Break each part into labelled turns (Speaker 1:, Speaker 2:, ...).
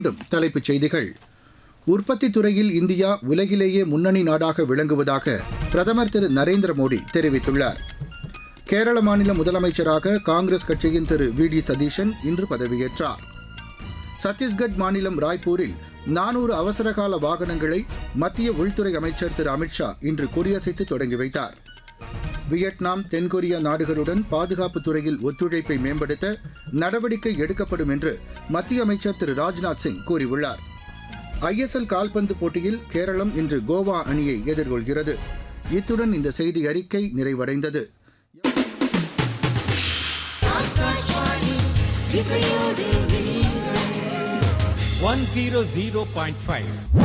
Speaker 1: மீண்டும் தலைப்புச் செய்திகள் உற்பத்தி துறையில் இந்தியா உலகிலேயே முன்னணி நாடாக விளங்குவதாக பிரதமர் திரு நரேந்திர மோடி தெரிவித்துள்ளார் கேரள மாநில முதலமைச்சராக காங்கிரஸ் கட்சியின் திரு வி டி சதீஷன் இன்று பதவியேற்றார் சத்தீஸ்கட் மாநிலம் ராய்ப்பூரில் நானூறு அவசரகால வாகனங்களை மத்திய உள்துறை அமைச்சர் திரு அமித்ஷா இன்று கொடியசைத்து தொடங்கி வைத்தார் வியட்நாம் தென்கொரியா நாடுகளுடன் பாதுகாப்பு துறையில் ஒத்துழைப்பை மேம்படுத்த நடவடிக்கை எடுக்கப்படும் என்று மத்திய அமைச்சர் திரு ராஜ்நாத் சிங் கூறியுள்ளார் ஐஎஸ்எல் கால்பந்து போட்டியில் கேரளம் இன்று கோவா அணியை எதிர்கொள்கிறது இத்துடன் இந்த செய்தி அறிக்கை நிறைவடைந்தது
Speaker 2: one zero zero point five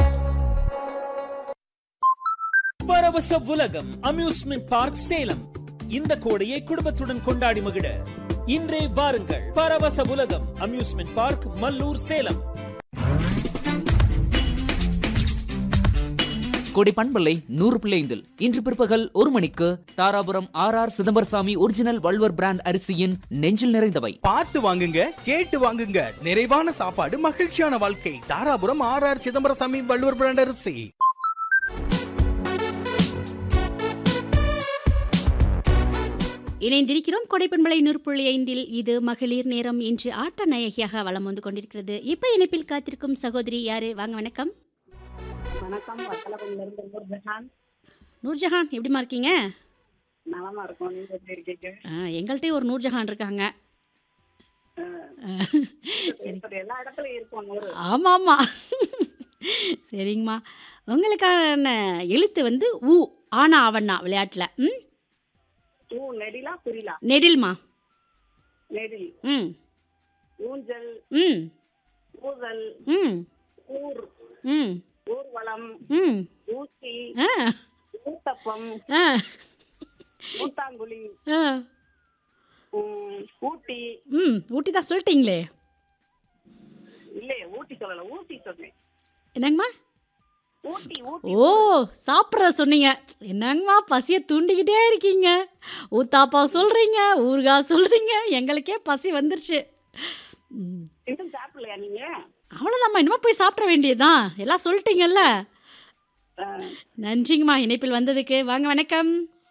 Speaker 2: பரவச உலகம் அம்யூஸ்மெண்ட் பார்க் சேலம் இந்த கோடையை குடும்பத்துடன் கொண்டாடி மகிழ இன்றே வாருங்கள் பரவச உலகம் அம்யூஸ்மெண்ட் பார்க் மல்லூர் சேலம்
Speaker 3: கொடை பண்பலை நூறு பிள்ளைந்தில் இன்று பிற்பகல் ஒரு மணிக்கு Dharapuram R R Chidambaraswamy original Valluvar brand அரிசியின் நெஞ்சில் நிறைந்தவை
Speaker 4: பார்த்து வாங்குங்க கேட்டு வாங்குங்க நிறைவான சாப்பாடு மகிழ்ச்சியான வாழ்க்கை Dharapuram R R Chidambaraswamy Valluvar brand அரிசி
Speaker 5: இணைந்திருக்கிறோம் கொடைப்பண்பலை நூற்புள்ளி ஐந்தில் இது மகளிர் நேரம் இன்று ஆட்ட நாயகியாக வலம் வந்து கொண்டிருக்கிறது இப்ப இணைப்பில் காத்திருக்கும் சகோதரி யாரு வாங்க வணக்கம்
Speaker 6: வணக்கம் வத்தலகுண்டில இருந்து நூர்ஜஹான்
Speaker 5: நூர்ஜஹான் எப்படிமா இருக்கீங்க
Speaker 6: நலமா இருக்கும் நீங்க எப்படி இருக்கீங்க
Speaker 5: ஆ, எங்கள்கிட்டயும் ஒரு நூர்ஜஹான் இருக்காங்க சரி
Speaker 6: இப்ப எல்லா இடத்துலயும் இருக்கும் நூறு
Speaker 5: ஆமாம் ஆமாம் சரிங்கம்மா உங்களுக்கான எழுத்து வந்து ஊ ஆனா அவண்ணா விளையாட்டில் ம்
Speaker 6: ஊ நெடிலா புரியலா
Speaker 5: நெடில்மா
Speaker 6: நெடில்
Speaker 5: ம்
Speaker 6: ஊஞ்சல்
Speaker 5: ம்
Speaker 6: ஊதல்
Speaker 5: ம்
Speaker 6: ஊர்
Speaker 5: ம்
Speaker 6: ஊர்வலம்
Speaker 5: ம்
Speaker 6: ஊசி
Speaker 5: ஆ
Speaker 6: ஊத்தப்பம்
Speaker 5: ஆ
Speaker 6: ஊத்தாங்குழி
Speaker 5: ஆ
Speaker 6: உம், ஊட்டி
Speaker 5: ம் ஊட்டி தான் சொல்லிட்டீங்களே
Speaker 6: இல்லையே ஊட்டி சொல்லல ஊட்டி சொன்னேன்
Speaker 5: என்னங்கம்மா
Speaker 6: ஊட்டி ஊட்டி
Speaker 5: ஓ சாப்பிட்றத சொன்னீங்க என்னங்கம்மா பசியை தூண்டிக்கிட்டே இருக்கீங்க ஊத்தாப்பா சொல்கிறீங்க ஊறுகாய் சொல்கிறீங்க எங்களுக்கே பசி வந்துருச்சு ம்,
Speaker 6: இன்னும் சாப்பிடலையா நீங்க
Speaker 5: அவ்வளோதாம்மா இனிமே போய் சாப்பிட வேண்டியதுதான் எல்லாம் சொல்லிட்டீங்கல்ல
Speaker 6: அஹ்,
Speaker 5: நன்றிங்கம்மா இணைப்பில் வந்ததுக்கு வாங்க வணக்கம்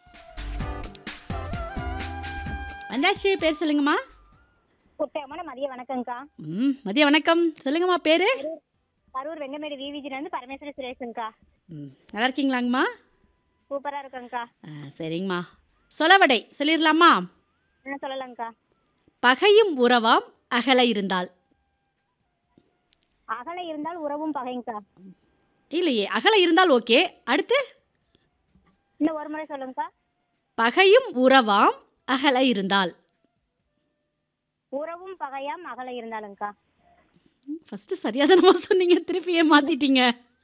Speaker 5: வந்தாச்சு பேர் சொல்லுங்கம்மா
Speaker 7: குட்டையமான மதிய வணக்கம்க்கா
Speaker 5: ம் மதிய வணக்கம் சொல்லுங்கம்மா பேர்
Speaker 7: கரூர் வெங்கமேடு விவிஜில இருந்து பரமேஸ்வரி சுரேஷுங்கக்கா
Speaker 5: ம் நல்லா இருக்கீங்களாங்கம்மா
Speaker 7: சூப்பரா இருக்கேங்க்கா
Speaker 5: ஆ, சரிங்கம்மா சொலவடை சொல்லிடலாமா
Speaker 7: என்ன சொல்லலாங்க்கா
Speaker 5: பகையும் உறவாம் அகல இருந்தால்
Speaker 7: அகல இருந்தால் உறவும் பகைங்கக்கா
Speaker 5: இல்லையே அகல இருந்தால் ஓகே அடுத்து
Speaker 7: இன்னும் ஒரு முறை சொல்லுங்கக்கா
Speaker 5: பகையும் உறவாம் அகல இருந்தால்
Speaker 7: உறவும் பகையாம் அகல இருந்தாலுங்கக்கா
Speaker 5: ஃபஸ்ட்டு சரியாதானமா சொன்னீங்க திருப்பியே மாத்திட்டீங்க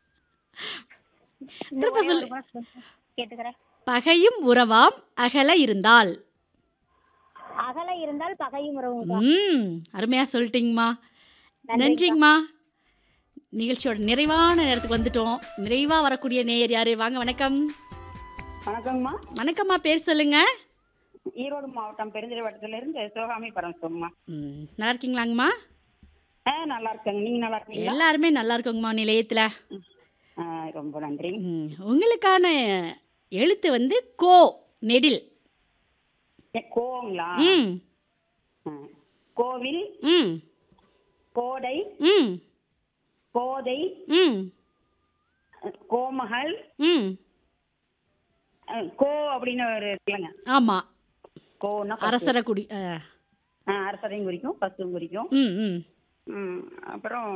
Speaker 7: இந்த
Speaker 5: திரும்ப
Speaker 7: ஒரே
Speaker 5: சொல்லு.
Speaker 7: ஒரு முறை சொல்லுங்க. கேட்டுக்கிறேன்
Speaker 5: பகையும் உறவாம் அகல இருந்தால்
Speaker 7: அகல இருந்தால் பகையும் உறவுங்கக்கா
Speaker 5: ம் அருமையாக சொல்லிட்டீங்கம்மா நன்றிங்கம்மா நிகழ்ச்சியோட நிறைவான நேரத்துக்கு வந்துட்டோம் நிறைவாக வரக்கூடிய நேயர் யாரு வாங்க வணக்கம்
Speaker 6: வணக்கங்கம்மா
Speaker 5: வணக்கம்மா பேர் சொல்லுங்க
Speaker 6: ஈரோடு மாவட்டம் பெருந்திரை வட்டத்துல இருந்து சிவகாமி பரமசிவம்மா
Speaker 5: ம், நல்லா இருக்கீங்களாங்கம்மா
Speaker 6: ஆ நல்லா இருக்கேங்க நீங்க நல்லா இருக்கீங்களா
Speaker 5: எல்லாருமே நல்லா இருக்கோங்கம்மா நிலையத்தில்
Speaker 6: ஆ, ரொம்ப நன்றி
Speaker 5: ம், உங்களுக்கான எழுத்து வந்து கோ நெடில்
Speaker 6: ஏ, கோங்களா
Speaker 5: ம்
Speaker 6: ஆ. கோவில்
Speaker 5: ம்
Speaker 6: கோடை
Speaker 5: ம்
Speaker 6: கோதை
Speaker 5: ம்
Speaker 6: கோமகள்
Speaker 5: ம்
Speaker 6: அஹ், கோ அப்படின்னு ஒரு இருக்குல்லங்க
Speaker 5: ஆமாம்
Speaker 6: கோன்னா பசு.
Speaker 5: அரசரக்குடி ஆ,
Speaker 6: ஆ, அரசரையும் குறிக்கும் பசுவும் குறிக்கும்
Speaker 5: ம் ம்
Speaker 6: ம், அப்புறம்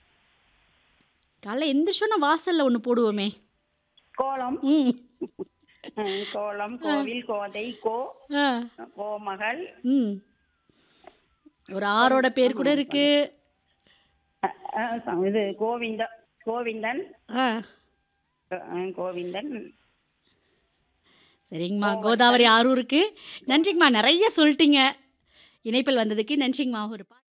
Speaker 5: காலைல எந்திரிச்சோன்னா வாசலில் ஒன்று போடுவோமே
Speaker 6: கோலம்
Speaker 5: ம்
Speaker 6: அஹ், கோலம் கோவில் கோதை கோ
Speaker 5: ஆ
Speaker 6: கோமகள்
Speaker 5: ம் ஒரு ஆரோட பேர் கூட இருக்கு
Speaker 6: அஹ், அஹ், ச- இது கோவிந்த கோவிந்தன்
Speaker 5: ஆ
Speaker 6: அஹ், கோவிந்தன்
Speaker 5: சரிங்கம்மா கோதாவரி ஆறும் இருக்கு நன்றிங்கம்மா நிறைய சொல்லிட்டீங்க இணைப்பில் வந்ததுக்கு நன்றிங்கம்மா ஒரு பா